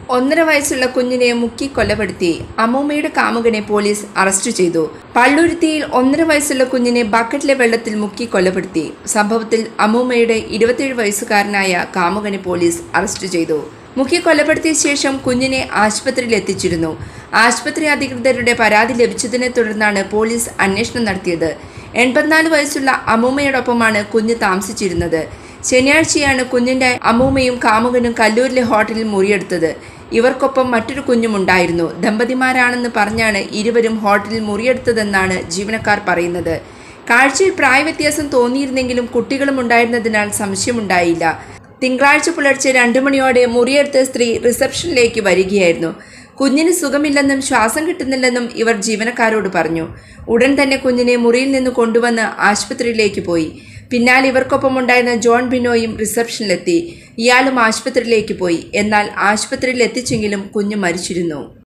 ഒന്നര വയസ്സുള്ള കുഞ്ഞിനെ മുക്കി കൊലപ്പെടുത്തി അമ്മൂമ്മയുടെ കാമുകനെ പോലീസ് അറസ്റ്റ് ചെയ്തു പള്ളുരുത്തിയിൽ ഒന്നര വയസ്സുള്ള കുഞ്ഞിനെ ബക്കറ്റിലെ വെള്ളത്തിൽ മുക്കി കൊലപ്പെടുത്തി സംഭവത്തിൽ അമ്മൂമ്മയുടെ ഇരുപത്തിയേഴ് വയസ്സുകാരനായ കാമുകനെ പോലീസ് അറസ്റ്റ് ചെയ്തു മുക്കി കൊലപ്പെടുത്തിയ ശേഷം കുഞ്ഞിനെ ആശുപത്രിയിൽ എത്തിച്ചിരുന്നു ആശുപത്രി അധികൃതരുടെ പരാതി ലഭിച്ചതിനെ തുടർന്നാണ് പോലീസ് അന്വേഷണം നടത്തിയത് എൺപത്തിനാല് വയസ്സുള്ള അമ്മൂമ്മയോടൊപ്പമാണ് കുഞ്ഞ് താമസിച്ചിരുന്നത് ശനിയാഴ്ചയാണ് കുഞ്ഞിന്റെ അമ്മൂമ്മയും കാമുകനും കല്ലൂരിലെ ഹോട്ടലിൽ മുറിയെടുത്തത് ഇവർക്കൊപ്പം മറ്റൊരു കുഞ്ഞും ഉണ്ടായിരുന്നു ദമ്പതിമാരാണെന്ന് പറഞ്ഞാണ് ഇരുവരും ഹോട്ടലിൽ മുറിയെടുത്തതെന്നാണ് ജീവനക്കാർ പറയുന്നത് കാഴ്ചയിൽ പ്രായവ്യത്യാസം തോന്നിയിരുന്നെങ്കിലും കുട്ടികളും ഉണ്ടായിരുന്നതിനാൽ സംശയമുണ്ടായില്ല തിങ്കളാഴ്ച പുലർച്ചെ രണ്ടു മണിയോടെ മുറിയെടുത്ത സ്ത്രീ റിസപ്ഷനിലേക്ക് വരികയായിരുന്നു കുഞ്ഞിന് സുഖമില്ലെന്നും ശ്വാസം കിട്ടുന്നില്ലെന്നും ഇവർ ജീവനക്കാരോട് പറഞ്ഞു ഉടൻ തന്നെ കുഞ്ഞിനെ മുറിയിൽ നിന്ന് കൊണ്ടുവന്ന് ആശുപത്രിയിലേക്ക് പോയി പിന്നാലെ ഇവർക്കൊപ്പം ഉണ്ടായിരുന്ന ജോൺ ബിനോയും റിസപ്ഷനിലെത്തി ഇയാളും ആശുപത്രിയിലേക്ക് പോയി എന്നാൽ ആശുപത്രിയിൽ എത്തിച്ചെങ്കിലും കുഞ്ഞ് മരിച്ചിരുന്നു